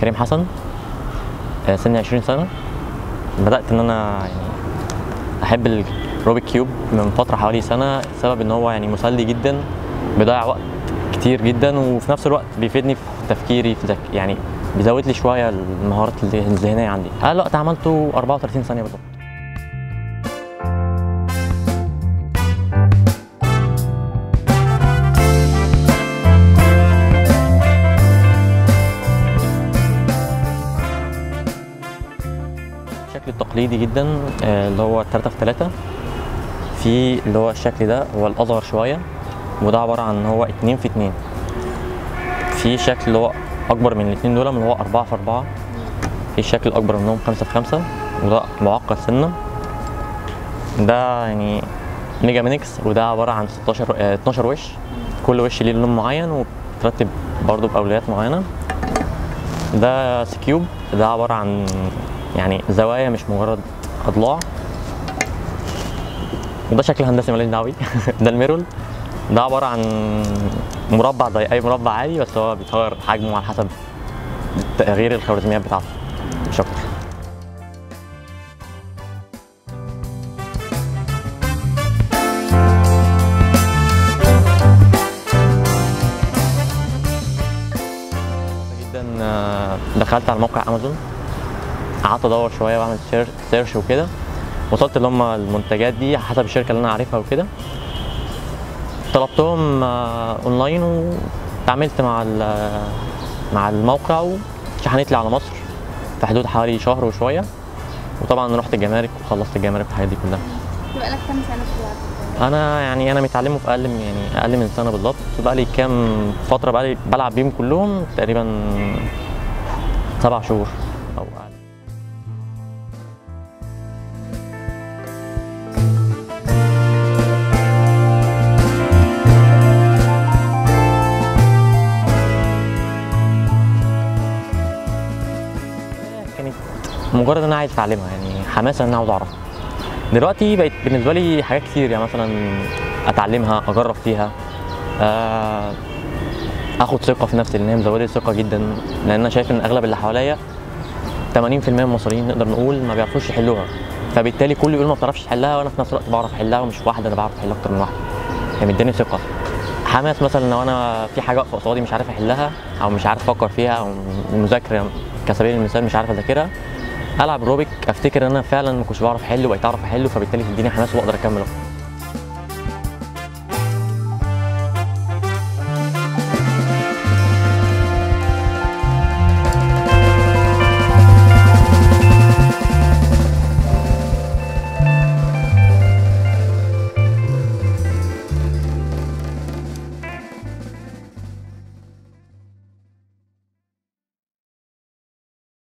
كريم حسن آه، سني 20 سنه بدات ان انا يعني احب الروبيك كيوب من فتره حوالي سنه السبب ان هو يعني مسلي جدا بيضيع وقت كتير جدا وفي نفس الوقت بيفيدني في تفكيري في ذك يعني بيزود لي شويه المهارات الذهنيه عندي اقل وقت عملته 34 ثانيه بالظبط الشكل التقليدي جدا آه، اللي هو 3 في 3 في اللي هو الشكل ده هو الاصغر شويه وده عباره عن ان هو 2 في 2 في شكل اللي هو اكبر من الاثنين دول اللي هو 4 في 4 في شكل اكبر منهم 5 في 5 وده معقد سنه ده يعني ميجا مينكس وده عباره عن 16 آه، 12 وش كل وش ليه لون معين وبترتب برضه باولويات معينه ده سكيوب ده عباره عن يعني زوايا مش مجرد اضلاع وده شكل هندسي ماليش دعوه بيه ده الميرول ده عباره عن مربع زي اي مربع عادي بس هو بيتغير حجمه على حسب تغيير الخوارزميات بتاعته مش اكتر جدا آه، دخلت على موقع امازون قعدت ادور شويه واعمل سير- سيرش وكده وصلت اللي هم المنتجات دي حسب الشركه اللي انا عارفها وكده طلبتهم آه، اونلاين وتعاملت مع ال- مع الموقع وشحنت لي على مصر في حدود حوالي شهر وشويه وطبعا رحت الجمارك وخلصت الجمارك والحاجات دي كلها بقالك كام سنه في اللعبه؟ انا يعني انا متعلمه في اقل من يعني اقل من سنه بالظبط بقى لي كام فتره بقى لي بلعب بيهم كلهم تقريبا سبع شهور او اقل كانت مجرد ان انا عايز اتعلمها يعني حماسه ان انا عاوز اعرفها دلوقتي بقت بالنسبه لي حاجات كتير يعني مثلا اتعلمها اجرب فيها آه، اخد ثقه في نفسي لان هي مزوده لي ثقه جدا لان انا شايف ان اغلب اللي حواليا 80% من المصريين نقدر نقول ما بيعرفوش يحلوها فبالتالي كله يقول ما بتعرفش تحلها وانا في نفس الوقت بعرف احلها ومش واحده انا بعرف احلها اكتر من واحده يعني مداني ثقه حماس مثلا لو انا في حاجه واقفه قصادي مش عارف احلها او مش عارف افكر فيها او المذاكره كسبيل المثال مش عارف اذاكرها العب روبيك افتكر ان انا فعلا ما كنتش بعرف احله وبقيت اعرف احله فبالتالي تديني حماس واقدر اكمل اكتر